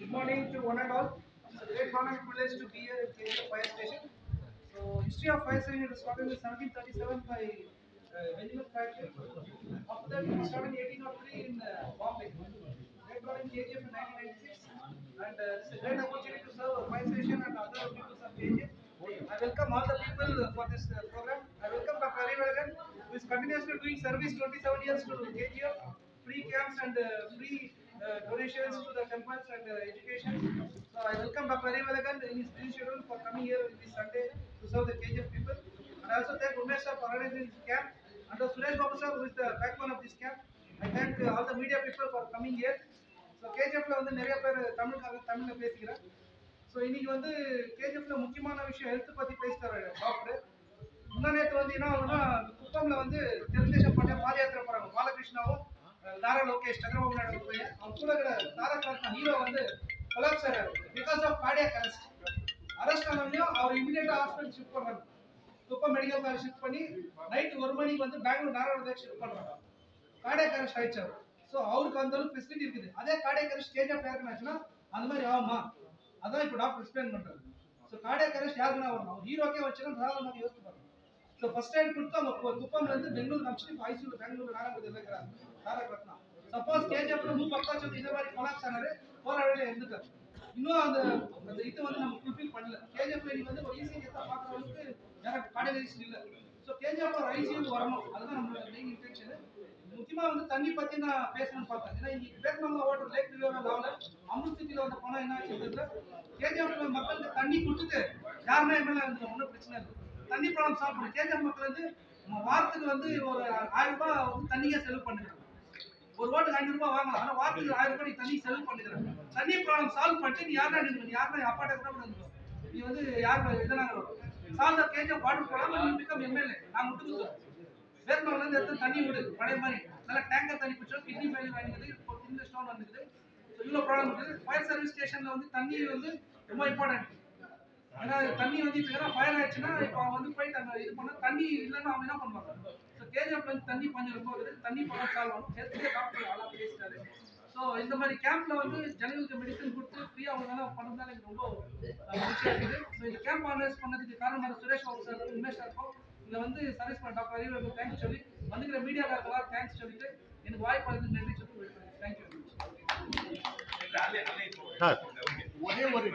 Good morning to one and all. It's a great honor and privilege to be here at KGF Fire Station. So, history of fire station it was started in 1737 by uh, Benjamin Franklin. After that, it was started in 1803 in uh, Bombay. They brought in KGF in 1996, and uh, it's a great opportunity to serve a fire station and other people of KGF. I welcome all the people for this uh, program. I welcome Dr. Hari Velagan, who is continuously doing service 27 years to KGF, free camps and uh, free uh, donations to the temples and uh, education. So I welcome Dr. Hari Velagan in his busy schedule for coming here this Sunday to serve the KGF people. And I also thank Umesh sir for organizing this camp. And uh, Suresh Babu sir, who is the backbone of this camp. I thank uh, all the media people for coming here. So கேஜிஎஃப்ல வந்து நிறைய பேர் தமிழுக்காக தமிழில் பேசிக்கிறேன் so இன்னைக்கு வந்து கேஜிஎஃப்ல முக்கியமான விஷயம் ஹெல்த் பத்தி பேசிட்டாரு டாக்டர் முந்தா நேற்று வந்து என்ன ஆகுதுன்னா குப்பம்ல வந்து தெலுங்குதேசம் பண்ண பாத யாத்திரை போறாங்க பாலகிருஷ்ணாவும் அஹ், நாரா லோகேஷ் சந்திரபாபு நாயுடு பையன் அவன் கூட இருக்கிற தாரக் ரத்னா ஹீரோ வந்து கொலாப்ஸ் ஆகிறாரு because of cardiac arrest arrest ஆனவனையும் அவர் இமீடியட்டா ஹாஸ்பிட்டல் ஷிஃப்ட் பண்றாங்க குப்பம் மெடிக்கல் காலேஜ் ஷிஃப்ட் பண்ணி நைட் ஒரு மணிக்கு வந்து பெங்களூர் நாரா லோகேஷ் ஷிஃப்ட் பண்றாங்க கார்டியாக் அரெஸ்ட் ஆயிடுச்சு அவர் ஸோ அவருக்கு அந்த அளவுக்கு ஃபெசிலிட்டி இருக்குது அதே கார்டியாக் அரெஸ்ட் ஸ்டேஜ் ஆஃப் யாருக்குன்னு ஆச்சுன்னா அந்த மாதிரி ஆகுமா அதான் இப்போ டாக்டர் எக்ஸ்பிளைன் பண்றாரு ஸோ கார்டியாக் அரெஸ்ட் யாருக்குன்னா வரும் அவர் ஹீரோக்கே வச்சுன்னா சாதாரணமாக யோசிச்சு பாருங்க ஸோ ஃபர்ஸ்ட் எய்ட் கொடுத்து அவங்க கு- குப்பம்ல இருந்து பெங்களூர் அமிச்சு இப்போ ஐசியூ பெங்களூர் நாராயணபுரத்தில் இருக்கிறாங்க தாரக் ரத்னா சப்போஸ் கேஜிஎஃப்ல மூ பக்காச்சு இந்த மாதிரி கொலாப்ஸ் ஆனாரு போற வழியில இருந்துட்டார் இன்னும் அந்த அந்த இது வந்து நம்ம ஃபுல்ஃபில் பண்ணல கேஜிஎஃப்ல நீங்க வந்து ஒரு ஈஸி கேஸா பார்க்குற அளவுக்கு யாரும் கார்டியாலஜிஸ்ட் இல்ல ஸோ கேஜிஎஃப் ஒரு ஐசியூ வரணும் அதுதான் நம்மளோட மெயின் இன்டென்ஷன் முக்கியமா வந்து தண்ணி பத்தி நான் பேசணும்னு பார்த்தேன் ஏன்னா இன்னைக்கு வேட்நாம வாட்டர் லேக் ரிவர் லெவலில் அமிர்த் சிட்டில வந்து பணம் என்ன ஆச்சு தெரியல கேஜிஎஃப்ல மக்களுக்கு தண்ணி கொடுத்துட்டு யாருமே எம்எல்ஏ இருந்து ஒன்றும் பிரச்சனை இல்லை தண்ணி ப்ராப்ளம் சால்வ் பண்ணி கேஜிஎஃப் மக்கள் வந்து நம்ம வாரத்துக்கு வந்து ஒரு ஆயிரம் ரூபாய் வந்து தண்ணியே செலவு பண்ணுறாங்க ஒரு ஓட்டுக்கு ஐநூறு ரூபாய் வாங்கலாம் ஆனா வாரத்துக்கு ஆயிரம் ரூபாய் நீ தண்ணி செலவு பண்ணிக்கிறேன் தண்ணி ப்ராப்ளம் சால்வ் பண்ணிட்டு நீ யாரா நீ யாருன்னா அப்பாட்ட கூட இருந்துக்கோ நீ வந்து யார் இதெல்லாம் சால்வ் கேஜிஎஃப் வாட்டர் போடாம நீ பிகம் எம்எல்ஏ நான் முட்டு கொடுத்துறேன் வேர்மல்ல இருந்து எடுத்து தண்ணி விடு பழைய மாதிரி நல்லா டேங்கர் தண்ணி பிடிச்சோம் கிட்னி ஃபெயிலியர் ஆகிடுது இப்போ கிட்னி ஸ்டோன் வந்துருக்குது ஸோ இவ்வளோ ப்ராப்ளம் இருக்குது ஃபயர் சர்வீஸ் ஸ்டேஷனில் வந்து தண்ணி வந்து ரொம்ப இம்பார்ட்டன்ட் ஏன்னா தண்ணி வந்து இப்போ எதனா ஃபயர் ஆயிடுச்சுன்னா இப்போ அவன் வந்து போயிட்டு அங்கே இது பண்ண தண்ணி இல்லைன்னா அவன் என்ன பண்ணுவாங்க ஸோ கேஜிஎஃப் வந்து தண்ணி பஞ்சம் ரொம்ப இருக்குது தண்ணி ப்ராப்ளம் சால்வ் ஆகும் ஹெல்த் டாக்டர் ஆளாக பேசிட்டாரு ஸோ இந்த மாதிரி கேம்ப்ல வந்து ஜனங்களுக்கு மெடிசன் கொடுத்து ஃப்ரீயாக அவங்க பண்ணதுனால எனக்கு ரொம்ப அஹ், மகிழ்ச்சியா இருக்குது ஸோ இந்த கேம்ப் ஆர்கனைஸ் பண்ணதுக்கு காரணமாக சுரேஷ் பாபு சார் உமேஷ் சாருக்கும் இதில் வந்து சர்வீஸ் பண்ண டாக்டர் அறிவு தேங்க்ஸ் சொல்லி வந்துக்கிற மீடியாக்காரர்களாக தேங்க்ஸ் சொல்லிட்டு எனக்கு வாய்ப்பு அளித்து நன்றி சொல்லி தேங்க்யூ சார் ஒரே ஒரு